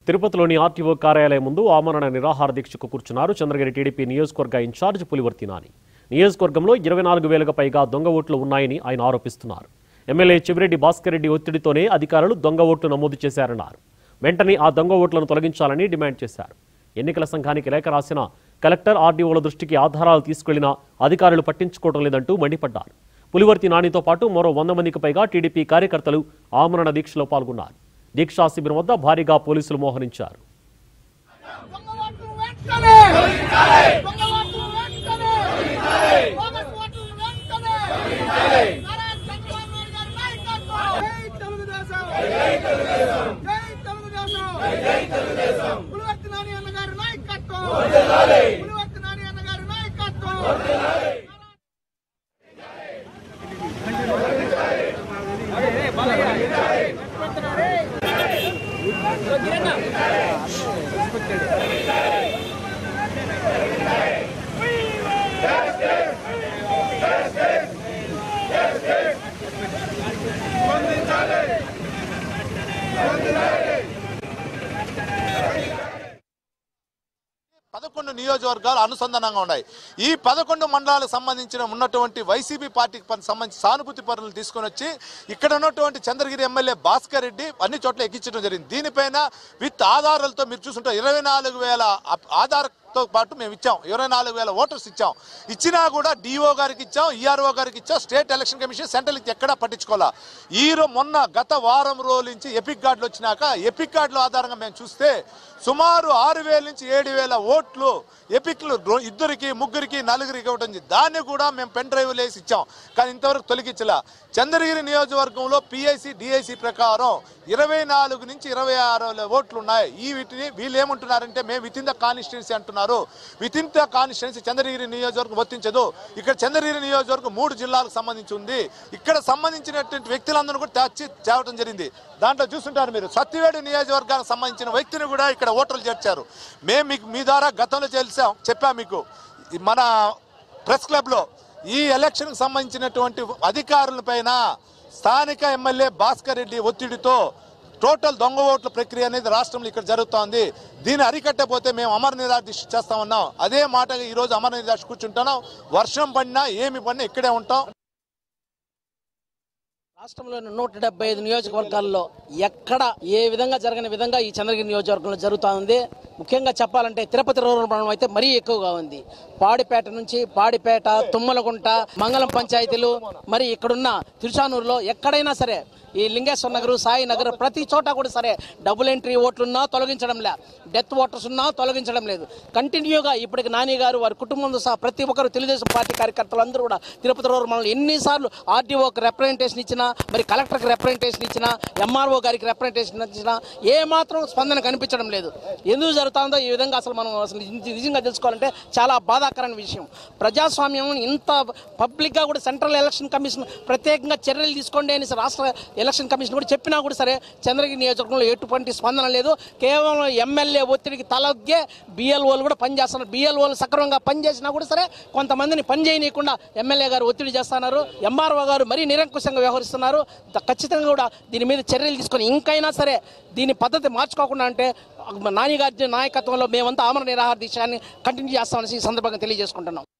తిరుపతిలోని ఆర్టీఓ కార్యాలయం ముందు ఆమరణ నిరాహార దీక్షకు కూర్చున్నారు చంద్రగిరి టీడీపీ నియోజకవర్గ ఇన్ఛార్జ్ పులివర్తి నాని నియోజకవర్గంలో ఇరవై నాలుగు వేలకు పైగా దొంగ ఓట్లు ఉన్నాయని ఆయన ఆరోపిస్తున్నారు ఎమ్మెల్యే చెవిరెడ్డి భాస్కర్ రెడ్డి ఒత్తిడితోనే అధికారులు దొంగ ఓట్లు నమోదు చేశారన్నారు వెంటనే ఆ దొంగ ఓట్లను తొలగించాలని డిమాండ్ చేశారు ఎన్నికల సంఘానికి లేఖ రాసిన కలెక్టర్ ఆర్డీఓల దృష్టికి ఆధారాలు తీసుకెళ్లినా అధికారులు పట్టించుకోవడం లేదంటూ మండిపడ్డారు పులివర్తి నానితో పాటు మరో వంద మందికి పైగా టీడీపీ కార్యకర్తలు ఆమరణ దీక్షలో పాల్గొన్నారు దీక్షా శిబిరం వద్ద భారీగా పోలీసులు మోహరించారు దొంగవాట్లు వెంటనే దొంగవాట్లు వెంటనే బోగస్ వాట్లు వెంటనే నారా చంద్రబాబు నాయుడు గారి నాయకత్వం జై తెలుగుదేశం జై తెలుగుదేశం జై తెలుగుదేశం పులివర్తి నాని అన్న గారి నాయకత్వం పులివర్తి నాని అన్న గారి నాయకత్వం పదకొండు నియోజకవర్గాలు అనుసంధానంగా ఉన్నాయి ఈ పదకొండు మండలాలకు సంబంధించిన ఉన్నటువంటి వైసీపీ పార్టీకి ప- సంబంధించి సానుభూతి పరులను తీసుకొని వచ్చి ఇక్కడ ఉన్నటువంటి చంద్రగిరి ఎమ్మెల్యే భాస్కర్ రెడ్డి అన్ని చోట్ల ఎక్కించడం జరిగింది దీనిపైన విత్ ఆధారాలతో మీరు చూసుంటారు ఇరవై నాలుగు వేల అప్- ఆధార్తో పాటు మేము ఇచ్చాం ఇరవై నాలుగు వేల ఓటర్స్ ఇచ్చాం ఇచ్చినా కూడా డిఓ గారికి ఇచ్చాం ఈఆర్ఓ గారికి ఇచ్చాం స్టేట్ ఎలక్షన్ కమిషన్ సెంట్రల్కి ఎక్కడా పట్టించుకోవాలా ఈ రో మొన్న గత వారం రోజుల నుంచి ఎపిక్ కార్డులు వచ్చినాక ఎపిక్ కార్డుల ఆధారంగా మేము చూస్తే సుమారు ఆరు వేల నుంచి ఏడు వేల ఓట్లు ఎపిక్లు రో- ఇద్దరికి ముగ్గురికి నలుగురికి ఇవ్వడం జరిగింది. దాన్ని కూడా మేము పెన్ డ్రైవ్లు వేసి ఇచ్చాం కానీ ఇంతవరకు తొలగించలా చంద్రగిరి నియోజకవర్గంలో పిఐసి డిఐసి ప్రకారం ఇరవై నాలుగు నుంచి ఇరవై ఆరు వేల ఓట్లు ఉన్నాయి ఈ వీటిని వీళ్ళు ఏమంటున్నారంటే మేము విత్ ఇన్ ద కాన్స్టిట్యున్సీ అంటున్నారు within the constituency Chandragiri నియోజకవర్గం వర్తించదు ఇక్కడ చంద్రగిరి నియోజకవర్గం మూడు జిల్లాలకు సంబంధించి ఉంది ఇక్కడ సంబంధించినటువంటి వ్యక్తులందరూ కూడా తెచ్చి తేవడం జరిగింది దాంట్లో చూస్తుంటారు మీరు సత్యవేడు నియోజకవర్గానికి సంబంధించిన వ్యక్తిని కూడా ఇక్కడ ఓటర్లు చేర్చారు మేము మీకు మీ ద్వారా గతంలో తెలిసాం చెప్పాం మీకు ఈ మన ప్రెస్ క్లబ్లో ఈ ఎలక్షన్కి సంబంధించినటువంటి అధికారుల పైన స్థానిక ఎమ్మెల్యే భాస్కర్ రెడ్డి ఒత్తిడితో టోటల్ దొంగ ఓట్ల ప్రక్రియ అనేది రాష్ట్రంలో ఇక్కడ జరుగుతోంది దీన్ని అరికట్టకపోతే మేము అమర నిరాదీక్ష చేస్తామన్నాం అదే మాట ఈరోజు అమర నిరాదీక్ష కూర్చుంటున్నాం వర్షం పడినా ఏమి పడినా ఇక్కడే ఉంటాం రాష్ట్రంలోని నూట డెబ్బై ఐదు నియోజకవర్గాల్లో ఎక్కడ ఏ విధంగా జరగని విధంగా ఈ చంద్రగిరి నియోజకవర్గంలో జరుగుతూ ఉంది ముఖ్యంగా చెప్పాలంటే తిరుపతి రూరల్ మండలం అయితే మరీ ఎక్కువగా ఉంది పాడిపేట నుంచి పాడిపేట తుమ్మలగుంట మంగళం పంచాయతీలు మరి ఇక్కడున్న తిరుచానూరులో ఎక్కడైనా సరే ఈ లింగేశ్వర నగర్ సాయి నగర్ ప్రతి చోట కూడా సరే డబుల్ ఎంట్రీ ఓట్లున్నా తొలగించడం లే డెత్ ఓటర్స్ ఉన్నా తొలగించడం లేదు కంటిన్యూగా ఇప్పటికి నాని గారు వారి కుటుంబంతో సహా ప్రతి ఒక్కరు తెలుగుదేశం పార్టీ కార్యకర్తలు అందరూ కూడా తిరుపతి రూరల్ మండలం ఎన్నిసార్లు ఆర్డీఓకి రిప్రజెంటేషన్ ఇచ్చినా మరి కలెక్టర్కి రిప్రజెంటేషన్ ఇచ్చినా ఎంఆర్ఓ గారికి రిప్రజెంటేషన్ ఇచ్చినా ఏ మాత్రం స్పందన కనిపించడం లేదు ఎందుకు జరుగుతుందో ఈ విధంగా అసలు మనం అసలు నిజ- నిజంగా తెలుసుకోవాలంటే చాలా బాధాకరమైన విషయం ప్రజాస్వామ్యం ఇంత పబ్లిక్గా కూడా సెంట్రల్ ఎలక్షన్ కమిషన్ ప్రత్యేకంగా చర్యలు తీసుకోండి అని రాష్ట్ర ఎలక్షన్ కమిషన్ కూడా చెప్పినా కూడా సరే చంద్రగిరి నియోజకవర్గంలో ఎటువంటి స్పందన లేదు కేవలం ఎమ్మెల్యే ఒత్తిడికి తలొగ్గే బిఎల్ఓలు కూడా పనిచేస్తున్నారు బిఎల్ఓలు సక్రమంగా పనిచేసినా కూడా సరే కొంతమందిని పని చేయనీయకుండా ఎమ్మెల్యే గారు ఒత్తిడి చేస్తున్నారు ఎంఆర్ఓ గారు మరీ నిరంకుశంగా వ్యవహరిస్తున్నారు ద- ఖచ్చితంగా కూడా దీని మీద చర్యలు తీసుకొని ఇంకైనా సరే దీని పద్ధతి మార్చుకోకుండా అంటే నాని గారి నాయకత్వంలో మేమంతా ఆమర నిరాహార దీక్షాన్ని కంటిన్యూ చేస్తామని ఈ సందర్భంగా తెలియజేసుకుంటున్నాం